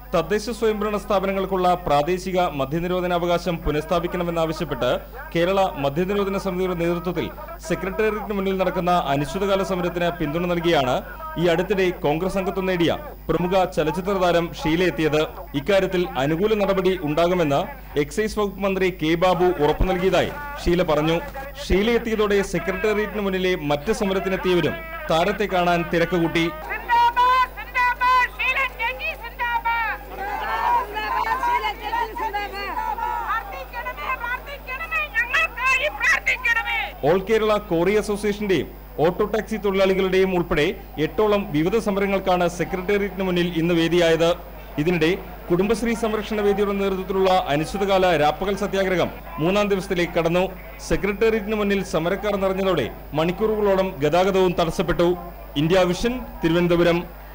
തദ്ദേശ സ്വയംഭരണ സ്ഥാപനങ്ങൾക്കുള്ള പ്രാദേശിക മദ്യനിരോധനാവകാശം പുനഃസ്ഥാപിക്കണമെന്നാവശ്യപ്പെട്ട് കേരള മദ്യനിരോധന സമിതിയുടെ നേതൃത്വത്തിൽ സെക്രട്ടേറിയറ്റിന് മുന്നിൽ നടക്കുന്ന അനിശ്ചിതകാല സമരത്തിന് പിന്തുണ നൽകിയാണ് ഈ അടുത്തിടെ കോൺഗ്രസ് അംഗത്വം നേടിയ പ്രമുഖ ചലച്ചിത്ര താരം ഷീല എത്തിയത് ഇക്കാര്യത്തിൽ അനുകൂല നടപടി ഉണ്ടാകുമെന്ന് എക്സൈസ് വകുപ്പ് മന്ത്രി കെ ബാബു ഉറപ്പു നൽകിയതായി ഷീല പറഞ്ഞു ഷീല എത്തിയതോടെ സെക്രട്ടേറിയറ്റിന് മുന്നിലെ മറ്റ് സമരത്തിനെത്തിയവരും താരത്തെ കാണാൻ തിരക്ക് കൂട്ടി സിന്ദാബാദ് സിന്ദാബാദ് ശീലൻ ചേച്ചി സിന്ദാബാദ് പ്രാർത്ഥിക്കണമേ പ്രാർത്ഥിക്കണമേ ഞങ്ങൾക്കായി പ്രാർത്ഥിക്കണമേ ഓൾ കേരള കോറി അസോസിയേഷന്റെയും ഓട്ടോ ടാക്സി തൊഴിലാളികളുടെയും ഉൾപ്പെടെ എട്ടോളം വിവിധ സമരങ്ങൾക്കാണ് സെക്രട്ടേറിയറ്റിന് മുന്നിൽ ഇന്ന് വേദിയായത് ഇതിനിടെ കുടുംബശ്രീ സംരക്ഷണ വേദിയുടെ നേതൃത്വത്തിലുള്ള അനിശ്ചിതകാല രാപ്പകൽ സത്യാഗ്രഹം മൂന്നാം ദിവസത്തിലേക്ക് കടന്നു സെക്രട്ടേറിയറ്റിന് മുന്നിൽ സമരക്കാർ നിറഞ്ഞതോടെ മണിക്കൂറുകളോളം ഗതാഗതവും തടസ്സപ്പെട്ടു ഇന്ത്യ വിഷൻ തിരുവനന്തപുരം